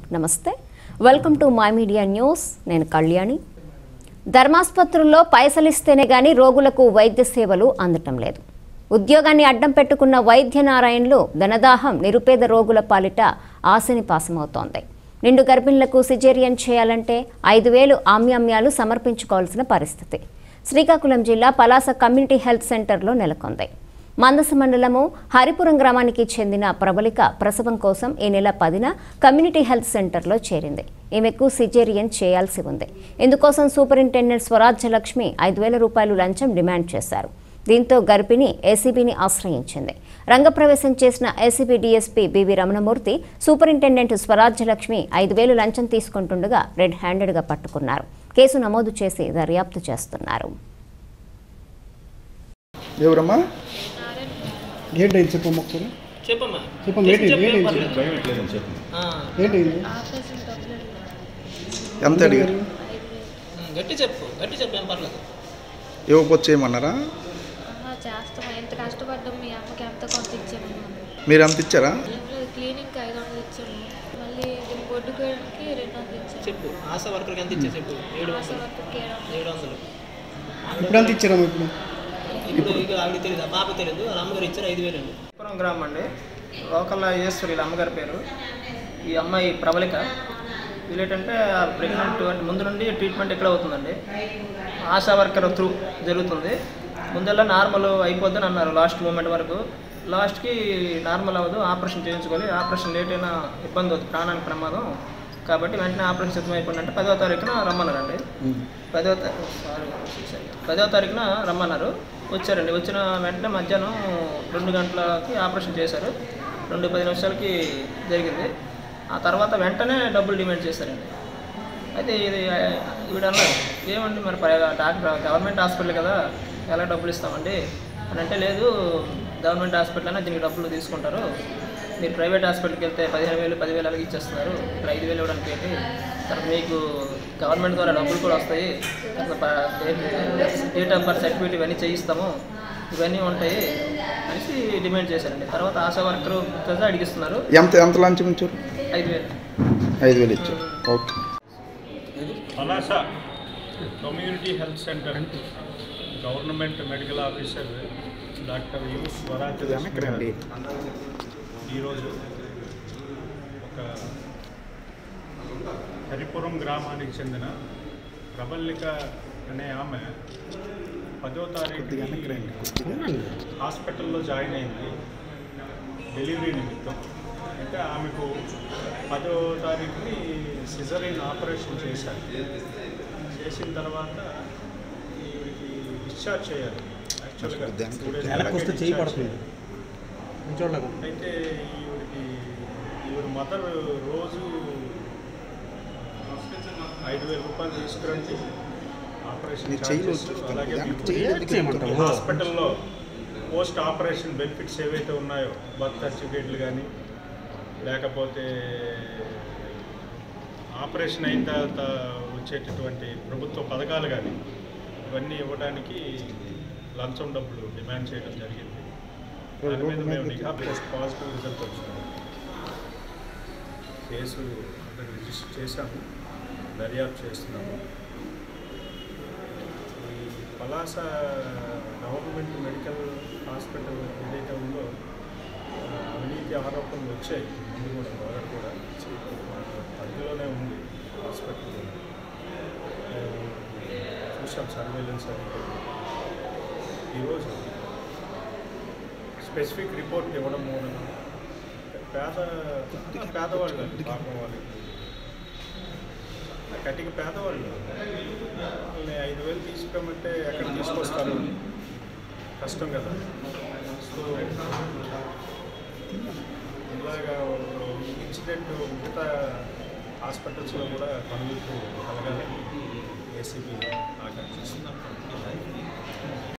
నమస్తే welcome to my media news నేను కళ్యాణి ధర్మాసుపత్రుల్లో పైసలిస్తేనే గాని రోగులకు వైద్య సేవలు అందటం లేదు ఉద్యోగాన్ని అడ్డం పెట్టుకున్న వైద్య నారాయణలు ధనదాహం నిరుపేద రోగుల పాలిట ఆశని పాసమవుతోంది నిండు గర్భిణులకు సిజేరియన్ చేయాలంటే ఐదు వేలు ఆమ్యామ్యాలు సమర్పించుకోవాల్సిన పరిస్థితి శ్రీకాకుళం జిల్లా పలాస కమ్యూనిటీ హెల్త్ సెంటర్లో నెలకొంది మందస మండలము హరిపురం గ్రామానికి చెందిన ప్రబలిక ప్రసవం కోసం ఈ నెల పదిన కమ్యూనిటీ హెల్త్ సెంటర్లో చేరింది ఈమెకు సిజేరియన్ చేయాల్సి ఉంది ఇందుకోసం సూపరింటెండెంట్ స్వరాజ్య లక్ష్మి ఐదు వేల రూపాయలు లంచం డిమాండ్ చేశారు దీంతో గర్భిణి ఏసీబీని ఆశ్రయించింది రంగప్రవేశం చేసిన ACB DSP BV Ramanamurthy superintendent Swarajyalakshmi ఐదు వేలు లంచం తీసుకుంటుండగా రెడ్ హ్యాండెడ్గా పట్టుకున్నారు కేసు నమోదు చేసి దర్యాప్తు చేస్తున్నారు ఎవరమ్మా ఏంటైంది చెప్పమ్మా ఒకసారి చెప్పమ్మా చెప్పమ్మా ఏంటి చెప్పు, ఏం ఏంటి పర్లేదు. ఆ, ఏంటైంది ఆపరేషన్ డబ్బులు ఎంత అడిగారు ఉమ్, గట్టి చెప్పు గట్టి చెప్పు ఏం పర్లేదు ఇవ్వకపోతే చేయమన్నారా ఆహా, చేస్తాం ఎంత కష్టపడ్డాం మీ అమ్మకి ఎంత కొంత ఇచ్చాము మీరు ఎంత ఇచ్చారా క్లీనింగ్కి ఐదు వందలు ఇచ్చాము మళ్ళీ దీన్ని బొడ్డుకోవడానికి రెండు వందలు ఇచ్చాము చెప్పు ఆశా వర్కర్కి ఎంత ఇచ్చే చెప్పు ఏడు ఆశ వందలు వర్కర్కి ఏడు వందలు ఏడు వందలు ఇప్పుడు ఎంత ఇచ్చారమ్మా ఇప్పుడు ఇప్పుడు ఇక ఆవిడ తెలియదు ఆ పాప తెలియదు వాళ్ళ అమ్మగారు ఇచ్చారు ఐదు వేలు అండి పురం గ్రామం అండి లోకల్ ఈశ్వరి వీళ్ళ అమ్మగారి పేరు ఈ అమ్మాయి ప్రబలిక వీళ్ళేంటంటే ప్రెగ్నెంట్ అంటే ముందు నుండి ట్రీట్మెంట్ ఎక్కడ అవుతుందండి ఆశా వర్కర్ త్రూ జరుగుతుంది ముందెల్లా నార్మల్ అయిపోద్దని అన్నారు లాస్ట్ మూమెంట్ వరకు లాస్ట్కి నార్మల్ అవ్వదు ఆపరేషన్ చేయించుకోవాలి ఆపరేషన్ లేట్ అయినా ఇబ్బంది అవుతుంది ప్రాణానికి ప్రమాదం కాబట్టి వెంటనే ఆపరేషన్ సిద్ధం అయిపోయిందంటే పదో తారీఖున రమ్మన్నారండి పదో తారీఖు సారీ సారీ. పదో తారీఖున రమ్మన్నారు వచ్చారండి వచ్చిన వెంటనే మధ్యాహ్నం రెండు గంటలకి ఆపరేషన్ చేశారు రెండు పది నిమిషాలకి జరిగింది ఆ తర్వాత వెంటనే డబ్బులు డిమాండ్ చేశారండి అయితే ఇది ఆ, ఈవిడ అన్నారు ఏమండి మరి ప్ర- డాక్టర్ గవర్నమెంట్ హాస్పిటల్ కదా ఎలా డబ్బులు ఇస్తామండి అని అంటే లేదు గవర్నమెంట్ హాస్పిటల్ అయినా దీనికి డబ్బులు తీసుకుంటారు మీరు ప్రైవేట్ హాస్పిటల్కి వెళ్తే పదిహేను వేలు పదివేలు అలాగే ఇచ్చేస్తున్నారు ఇక్కడ ఐదు వేలు ఇవ్వడానికి ఏంటి తర్వాత మీకు గవర్నమెంట్ ద్వారా డబ్బులు కూడా వస్తాయి డేట్ ఆఫ్ బర్త్ సర్టిఫికేట్ ఇవన్నీ చేయిస్తాము ఇవన్నీ ఉంటాయి అనేసి డిమాండ్ చేశారండి తర్వాత ఆశా వర్కర్ కదా అడిగిస్తున్నారు ఎంత ఎంత లంచం ఇచ్చారు ఐదు వేలు ఐదు వేలు ఇచ్చారు okay Palasa community health centre government medical officer doctor U Swaraj Lakshmi గారు ఈరోజు ఒక హరిపురం గ్రామానికి చెందిన ప్రబల్లిక అనే ఆమె పదో తారీఖు హాస్పిటల్లో జాయిన్ అయింది డెలివరీ నిమిత్తం అయితే ఆమెకు పదో తారీఖుని సిజరీన్ ఆపరేషన్ చేశారు చేసిన తర్వాత ఈవిడికి డిశ్చార్జ్ చేయాలి యాక్చువల్గా two days వెనక్కి వస్తే discharge చేయి పడుతుంది చేయాలి. చూడలేక అయితే ఈవిడికి ఈవిడ మదర్ రోజు ఐదు వేల రూపాయలు తీసుకురండి ఆపరేషన్ నీ చెయ్యిలో charges, చూస్తాను. అలాగే వెనక్కి మీకు చెయ్యి ఎందుకు చేయమంటావు? ఈ హాస్పిటల్లో పోస్ట్ ఆపరేషన్ బెనిఫిట్స్ ఏవైతే ఉన్నాయో బర్త్ సర్టిఫికేట్లు కానీ లేకపోతే ఆపరేషన్ అయిన తర్వాత వచ్చేటటువంటి ప్రభుత్వ పథకాలు కానీ ఇవన్నీ ఇవ్వడానికి లంచం డబ్బులు డిమాండ్ చేయడం జరిగింది దాని మీద మేము నిఘా పోస్ట్ పాజిటివ్ రిజల్ట్ వచ్చింది కేసు అంటే రిజిస్టర్ చేశాము దర్యాప్తు చేస్తున్నాము ఈ పలాస గవర్నమెంట్ మెడికల్ హాస్పిటల్ ఏదైతే ఉందో ఆ, అవినీతి ఆరోపణలు వచ్చాయి ముందు కూడా మొదట కూడా ఆ, పరిధిలోనే ఉంది హాస్పిటల్ ఆ, చూసాం సర్వేలెన్స్ అది ఈరోజు స్పెసిఫిక్ రిపోర్ట్ ఇవ్వడం మూలన పేద పేదవాళ్ళు పాపం వాళ్ళు కటిక పేదవాళ్ళు వాళ్ళని ఐదు వేలు తీసుకోమంటే ఎక్కడ తీసుకొస్తారు కష్టం కదా సో ఇలాగా ఇన్సిడెంట్ మిగతా హాస్పిటల్స్లో కూడా పనులు కలగాలని ఏసీబీ ఆకాంక్షిస్తున్నాం